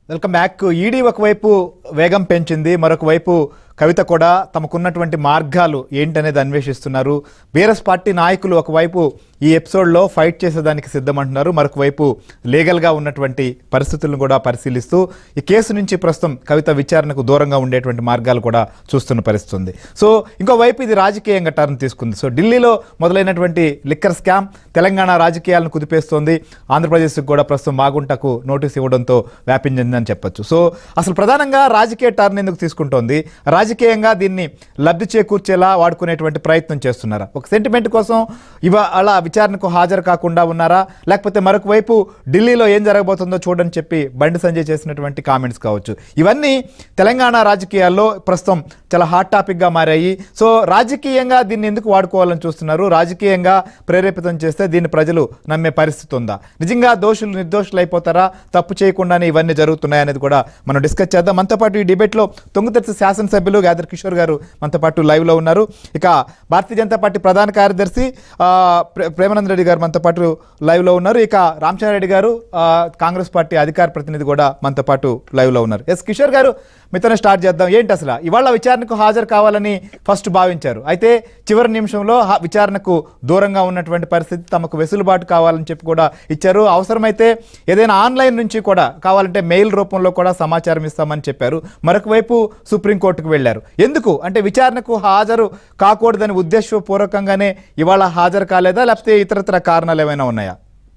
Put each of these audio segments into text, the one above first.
Welcome back ED ఒకవైపు వేగం పెంచింది మరొక వైపు కవిత కూడా తమకున్నటువంటి మార్గాలు ఏంటనేది అన్వేషిస్తున్నారు బీఆర్ఎస్ పార్టీ నాయకులు ఒకవైపు ఈ ఎపిసోడ్లో ఫైట్ చేసేదానికి సిద్ధమంటున్నారు మరొక వైపు లీగల్గా ఉన్నటువంటి పరిస్థితులను కూడా పరిశీలిస్తూ ఈ కేసు నుంచి ప్రస్తుతం కవిత విచారణకు దూరంగా ఉండేటువంటి మార్గాలు కూడా చూస్తున్న పరిస్థితి ఉంది సో ఇంకోవైపు ఇది రాజకీయంగా టర్న్ తీసుకుంది సో ఢిల్లీలో మొదలైనటువంటి లిక్కర్ స్కామ్ తెలంగాణ రాజకీయాలను కుదిపేస్తోంది ఆంధ్రప్రదేశ్కి కూడా ప్రస్తుతం మాగుంటకు నోటీస్ ఇవ్వడంతో వ్యాపించిందని చెప్పొచ్చు సో అసలు ప్రధానంగా రాజకీయ టర్న్ ఎందుకు తీసుకుంటోంది రాజకీయంగా దీన్ని లబ్ధి చేకూర్చేలా వాడుకునేటువంటి ప్రయత్నం చేస్తున్నారా ఒక సెంటిమెంట్ కోసం ఇవ అలా విచారణకు హాజరు కాకుండా ఉన్నారా లేకపోతే మరొక వైపు ఢిల్లీలో ఏం జరగబోతుందో చూడని చెప్పి బండి సంజయ్ చేసినటువంటి కామెంట్స్ కావచ్చు ఇవన్నీ తెలంగాణ రాజకీయాల్లో ప్రస్తుతం చాలా హాట్ టాపిక్గా మారాయి సో రాజకీయంగా దీన్ని ఎందుకు వాడుకోవాలని చూస్తున్నారు రాజకీయంగా ప్రేరేపితం చేస్తే దీన్ని ప్రజలు నమ్మే పరిస్థితి ఉందా నిజంగా దోషులు నిర్దోషులు అయిపోతారా తప్పు చేయకుండానే ఇవన్నీ జరుగుతున్నాయి అనేది కూడా మనం డిస్కస్ చేద్దాం మనతో పాటు ఈ డిబేట్లో తొంగుతెరసి శాసనసభ్యులు గాదర్ కిషోర్ గారు మనతో పాటు లైవ్లో ఉన్నారు ఇక భారతీయ జనతా పార్టీ ప్రధాన కార్యదర్శి ఆ, ప్రే- ప్రేమానంద రెడ్డి గారు మనతో పాటు లైవ్లో ఉన్నారు ఇక రామచంద్రారెడ్డి గారు ఆ, కాంగ్రెస్ పార్టీ అధికార ప్రతినిధి కూడా మనతో పాటు లైవ్లో ఉన్నారు ఎస్ కిషోర్ గారు మీతోనే స్టార్ట్ చేద్దాం ఏంటి అసలు ఇవాళ విచారణకు హాజరు కావాలని ఫస్ట్ భావించారు అయితే చివరి నిమిషంలో హా- విచారణకు దూరంగా ఉన్నటువంటి పరిస్థితి తమకు వెసులుబాటు కావాలని చెప్పి కూడా ఇచ్చారు అవసరమైతే ఏదైనా ఆన్లైన్ నుంచి కూడా కావాలంటే మెయిల్ రూపంలో కూడా సమాచారం ఇస్తామని చెప్పారు మరొక వైపు సుప్రీంకోర్టుకు వెళ్ళారు ఎందుకు అంటే విచారణకు హాజరు కాకూడదని ఉద్దేశపూర్వకంగానే ఇవాళ హాజరు కాలేదా లేకపోతే ఇతరత్ర కారణాలు ఏమైనా ఉన్నాయా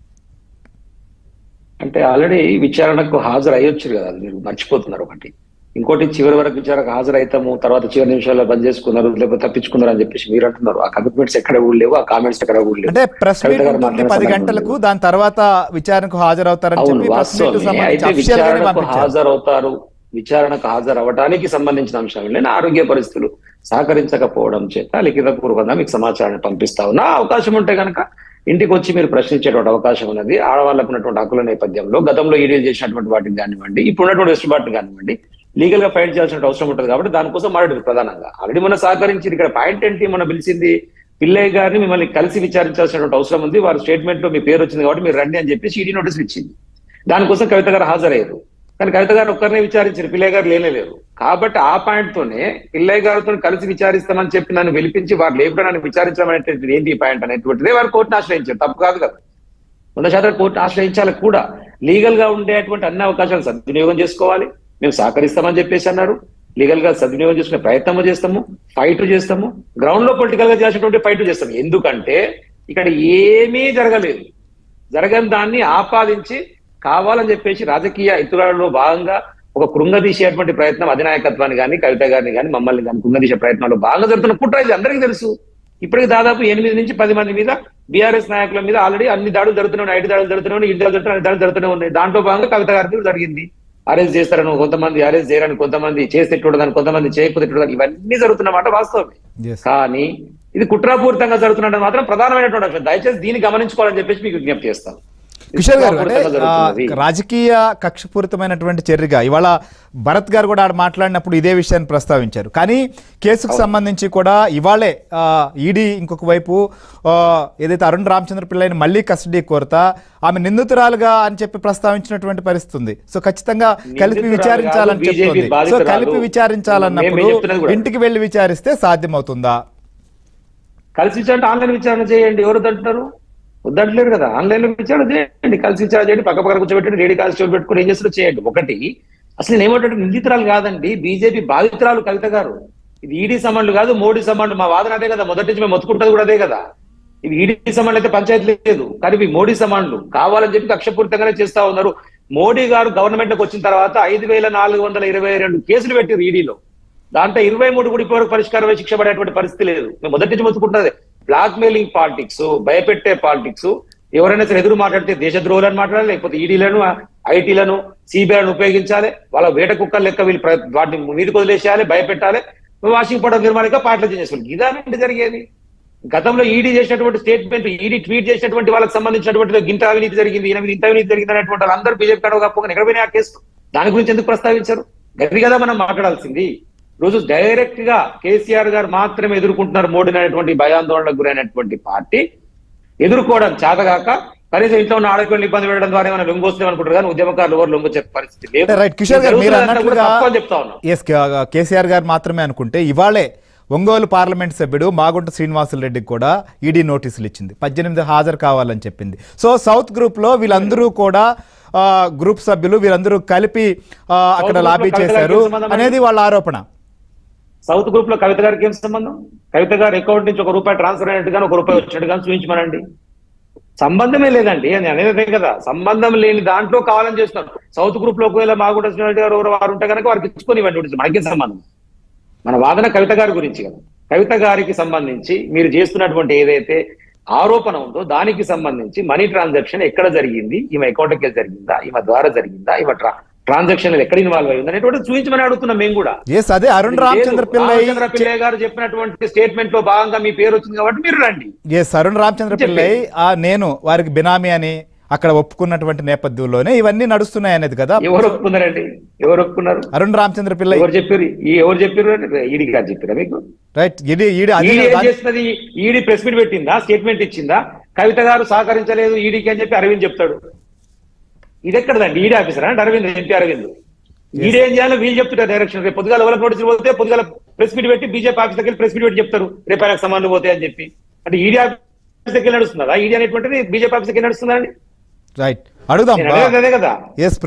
అంటే ఆల్రెడీ విచారణకు హాజరు అయ్యొచ్చు కదా అది మీరు మర్చిపోతున్నారు ఒకటి ఇంకోటి చివరి వరకు విచారణకు హాజరైతాము తర్వాత చివరి నిమిషాల్లో బంద్ చేసుకున్నారు లేకపోతే తప్పించుకున్నారు అని చెప్పేసి మీరు అంటున్నారు ఆ కమిట్మెంట్స్ ఎక్కడ కూడా లేవు ఆ కామెంట్స్ ఎక్కడ కూడా లేవు అంటే ప్రెస్ కవిత మీట్ గారు ఉంటుంది మాట్లాడిన పది సందర్భం గంటలకు లేదు. దాని తర్వాత విచారణకు హాజరవుతారని అవును చెప్పి ప్రెస్ మీట్ వాస్తవమే అయితే సంబంధించి official గానే విచారణకు పంపించారు హాజరవుతారు విచారణకు హాజరవడానికి సంబంధించిన అంశాలు ఆరోగ్య పరిస్థితులు సహకరించకపోవడం చేత లిఖిత పూర్వకంగా మీకు సమాచారాన్ని పంపిస్తా ఉన్నా అవకాశం ఉంటే కనుక ఇంటికి వచ్చి మీరు ప్రశ్నించేటువంటి అవకాశం ఉన్నది ఆడవాళ్ళకు ఉన్నటువంటి హక్కుల నేపథ్యంలో గతంలో ఈడీ చేసినటువంటి వాటిని కానివ్వండి ఇప్పుడు ఉన్నటువంటి వెసులుబాటుని కానివ్వండి లీగల్ గా ఫైట్ చేయాల్సిన అవసరం ఉంటుంది కాబట్టి దానికోసం మాట్లాడు ప్రధానంగా ఆల్రెడీ మన సహకరించి ఇక్కడ పాయింట్ ఏంటి మనం పిలిచింది పిల్లయ్య గారిని మిమ్మల్ని కలిసి విచారించాల్సినటువంటి అవసరం ఉంది వారి స్టేట్మెంట్ లో మీ పేరు వచ్చింది కాబట్టి మీరు రండి అని చెప్పేసి ఈడీ నోటీసులు ఇచ్చింది దానికోసం కవిత గారు హాజరయ్యారు కానీ కవిత గారు ఒక్కరినే విచారించారు పిల్లయ్య గారు లేనేలేరు కాబట్టి ఆ పాయింట్ తోనే పిల్లయ్య గారితో కలిసి విచారిస్తామని చెప్పి నన్ను పిలిపించి వారు లేకుండా నన్ను విచారించడం అనేటువంటిది ఏంటి ఈ పాయింట్ అనేటువంటిదే వారు కోర్టును ఆశ్రయించారు తప్పు కాదు కదా వంద శాతం కోర్టు ఆశ్రయించాలి కూడా లీగల్ గా ఉండేటువంటి అన్ని అవకాశాలు సద్వినియోగం చేసుకోవాలి మేము సహకరిస్తామని చెప్పేసి అన్నారు లీగల్ గా సద్వినియోగం చేసుకునే ప్రయత్నము చేస్తాము ఫైట్ చేస్తాము గ్రౌండ్ లో పొలిటికల్ గా చేసినటువంటి ఫైట్ చేస్తాము ఎందుకంటే ఇక్కడ ఏమీ జరగలేదు జరగని దాన్ని ఆపాదించి కావాలని చెప్పేసి రాజకీయ ఎత్తుగడలో భాగంగా ఒక కృంగదీసేటువంటి ప్రయత్నం అధినాయకత్వాన్ని కానీ కవిత గారిని కానీ మమ్మల్ని కానీ కృంగదీసే ప్రయత్నంలో భాగంగా జరుగుతున్న కుట్ర ఇది అందరికీ తెలుసు ఇప్పటికి దాదాపు ఎనిమిది నుంచి పది మంది మీద బీఆర్ఎస్ నాయకుల మీద ఆల్రెడీ అన్ని దాడులు జరుగుతూనే ఉన్నాయి ఐదు దాడులు జరుగుతూనే ఉన్నాయి ఇంటి దాడులు జరుగుతున్నాయి అన్ని దాడులు జరుగుతూనే ఉన్నాయి దాంట్లో భాగంగా కవిత గారికి జరిగింది అరెస్ట్ చేస్తారని కొంతమంది అరెస్ట్ చేయరని కొంతమంది చేస్తే చూడదని కొంతమంది చేయకపోతే చూడదని ఇవన్నీ జరుగుతున్నమాట వాస్తవమే Yes. కానీ ఇది కుట్రాపూరితంగా జరుగుతున్నట్టు మాత్రం ప్రధానమైనటువంటి అంశం దయచేసి దీన్ని గమనించుకోవాలని చెప్పేసి మీకు విజ్ఞప్తి చేస్తాను కిషోర్ గారు అంటే కుట్రాపూరితంగా ఆ, జరుగుతున్నది. రాజకీయ కక్షపూరితమైనటువంటి చర్యగా ఇవాళ భరత్ గారు కూడా ఆడ మాట్లాడినప్పుడు ఇదే విషయాన్ని ప్రస్తావించారు కానీ కేసుకు సంబంధించి కూడా ఇవాళే ఈడీ ఇంకొక వైపు ఆ, ఏదైతే అరుణ్ రామచంద్ర పిల్లైని మళ్ళీ కస్టడీ కోరతా ఆమె నిందితురాలుగా అని చెప్పి ప్రస్తావించినటువంటి పరిస్థితి ఉంది సో ఖచ్చితంగా కలిపి నిందితురాలు విచారించాలని కాదు, చెప్తుంది BJP సో బాధితురాలు. కలిపి విచారించాలన్నప్పుడు మేము చెప్తున్నది కూడా. ఇంటికి వెళ్ళి విచారిస్తే సాధ్యమవుతుందా కలిసి విచారణ ఆన్లైన్ విచారణ చేయండి ఎవరు వద్దంటున్నారు వద్దంటలేరు కదా ఆన్లైన్ లో విచారణ చేయండి కలిసి విచారణ చేయండి పక్క పక్కన కూర్చోబెట్టండి రేడి కాల్సి పెట్టుకుని ఏం చేస్తారో చేయండి ఒకటి అసలు నేను ఏమంటే నిందితురాలు కాదండి బీజేపీ బాధితురాలు కవిత గారు ఇది ఈడీ సమాన్లు కాదు మోడీ సమాన్లు మా వాదన అదే కదా మొదటి నుంచి మేము మొత్తుకుంటది కూడా అదే కదా ఇది ఈడీ సమాన్లు అయితే పంచాయతీ లేదు కానీ ఇవి మోడీ సమాన్లు కావాలని చెప్పి కక్షపూరితంగానే చేస్తా ఉన్నారు మోడీ గారు గవర్నమెంట్ లోకి వచ్చిన తర్వాత ఐదు వేల నాలుగు వందల ఇరవై రెండు కేసులు పెట్టారు ఈడీలో దాంట్లో ఇరవై మూడు కూడా ఇప్పటివరకు పరిష్కారం అయి శిక్ష పడేటువంటి పరిస్థితి లేదు మేము మొదటి నుంచి మొత్తుకుంటున్నది బ్లాక్ మెయిలింగ్ పాలిటిక్స్ భయపెట్టే పాలిటిక్స్ ఎవరైనా సరే ఎదురు మాట్లాడితే దేశద్రోహులను మాట్లాడాలి లేకపోతే ఈడీలను ఐటీలను సిబిఐలను ఉపయోగించాలి వాళ్ళ వేట కుక్కలు లెక్క వీళ్ళు ప్ర- వాటిని మీదకి వదిలేసేయాలి భయపెట్టాలి వాషింగ్ పౌడర్ నిర్మాణంగా పాటలు చేసుకోవాలి ఇదానంటే జరిగేది గతంలో ఈడీ చేసినటువంటి స్టేట్మెంట్ ఈడీ ట్వీట్ చేసినటువంటి వాళ్ళకి సంబంధించినటువంటి గింత అవినీతి జరిగింది ఈయన మీద ఇంత అవినీతి జరిగింది అనేటువంటి వాళ్ళందరూ బీజేపీ కడవ కప్పుకొని ఎక్కడ పోయినా ఆ కేసు దాని గురించి ఎందుకు ప్రస్తావించారు గది కదా మనం మాట్లాడాల్సింది రోజు డైరెక్ట్ గా కేసీఆర్ గారు మాత్రమే ఎదుర్కొంటున్నారు మోడీ అనేటువంటి భయాందోళనకు గురైనటువంటి పార్టీ ఎదుర్కోవడం చేతగాక కనీసం ఇంట్లో ఉన్న ఆడపిల్లలు ఇబ్బంది పెట్టడం ద్వారా ఏమైనా లొంగు వస్తాం అనుకుంటారు కానీ ఉద్యమకారులు ఎవరు లొంగు వచ్చే పరిస్థితి లేదు రైట్ కిషోర్ గారు మీరు జరుగుతున్నదంతా కూడా అన్నట్లుగా తప్పు అని చెప్తా ఉన్నాం ఎస్ కేసీఆర్ గారు మాత్రమే అనుకుంటే ఇవాళే ఒంగోలు పార్లమెంట్ సభ్యుడు మాగుంట శ్రీనివాసులు రెడ్డికి కూడా ఈడీ నోటీసులు ఇచ్చింది పద్దెనిమిది హాజరు కావాలని చెప్పింది సో సౌత్ గ్రూప్లో వీళ్ళందరూ కూడా ఆ, గ్రూప్ సభ్యులు వీళ్ళందరూ కలిపి ఆ, అక్కడ గ్రూప్లో లాబీ కవిత గారికి చేశారు ఏం సంబంధం అనేది వాళ్ళ ఆరోపణ సౌత్ గ్రూప్ లో కవిత గారికి ఏం సంబంధం కవిత గారి అకౌంట్ నుంచి ఒక రూపాయి ట్రాన్స్ఫర్ అయినట్టు కానీ ఒక రూపాయి వచ్చినట్టు కానీ చూపించమనండి సంబంధమే లేదండి అని అనేది అదే కదా సంబంధం లేని దాంట్లో కావాలని చేస్తున్నారు సౌత్ గ్రూప్ లో ఒకవేళ మా కూడా గారు ఎవరు వారు ఉంటే కనుక వారికి ఇచ్చుకొని ఇవ్వండి నోటీసులు. మనకేం సంబంధం మన వాదన కవిత గారి గురించి కదా కవిత గారికి సంబంధించి మీరు చేస్తున్నటువంటి ఏదైతే ఆరోపణ ఉందో దానికి సంబంధించి మనీ ట్రాన్సాక్షన్ ఎక్కడ జరిగింది ఈమె అకౌంట్కి వెళ్ళి జరిగిందా ఈమె ద్వారా జరిగిందా ఈమె ట్రాన్సాక్షన్ ఎక్కడ ఇన్వాల్వ్ అయ్యింది అనేటువంటి చూపించమని అడుగుతున్నాం మేము కూడా ఎస్ అదే అరుణ్ రామచంద్ర పిల్లై రామచంద్ర పిల్లయ్య గారు చెప్పినటువంటి స్టేట్మెంట్ లో భాగంగా మీ పేరు వచ్చింది కాబట్టి మీరు రండి ఎస్ అరుణ్ రామచంద్ర పిల్లై ఆ నేను వారికి బినామీ అని అక్కడ ఒప్పుకున్నటువంటి నేపథ్యంలోనే ఇవన్నీ నడుస్తున్నాయి అనేది కదా ఎవరు ఒప్పుకున్నారండి ఎవరు ఒప్పుకున్నారు అరుణ్ రామచంద్ర పిల్లై ఎవరు చెప్పారు ఈ ఎవరు చెప్పారు అంటే ఈడీ గారు చెప్పారా మీకు రైట్ ఇది ఈడి అదే ఈడీ ఏం దాని- చేస్తున్నది ఈడీ ప్రెస్ మీట్ పెట్టిందా స్టేట్మెంట్ ఇచ్చిందా కవిత గారు సహకరించలేదు ఈడీకి అని చెప్పి అరవింద్ చెప్తాడు ఇది ఎక్కడదండి ఈడీ ఆఫీసరా అంటే అరవింద్ ఎంపీ అరవింద్ ఈడీ ఏం చేయాలో వీళ్ళు చెప్తుంటారు డైరెక్షన్ రేపు పొద్దుగాల ఎవరికి నోటీసులు పోతే పొద్దుగాల ప్రెస్ మీట్ పెట్టి బీజేపీ ఆఫీస్ దగ్గర ప్రెస్ మీట్ పెట్టి చెప్తారు రేపు ఆయనకు సమాన్లు పోతాయి అని చెప్పి అంటే ఈడీ ఆఫీస్ దగ్గర నడుస్తుందా ఈడీ అనేటువంటిది బీజేపీ ఆఫీస్ దగ్గర నడుస్తుందా అండి రైట్ అడుగుదాం నేను అనేది అదే కదా ఎస్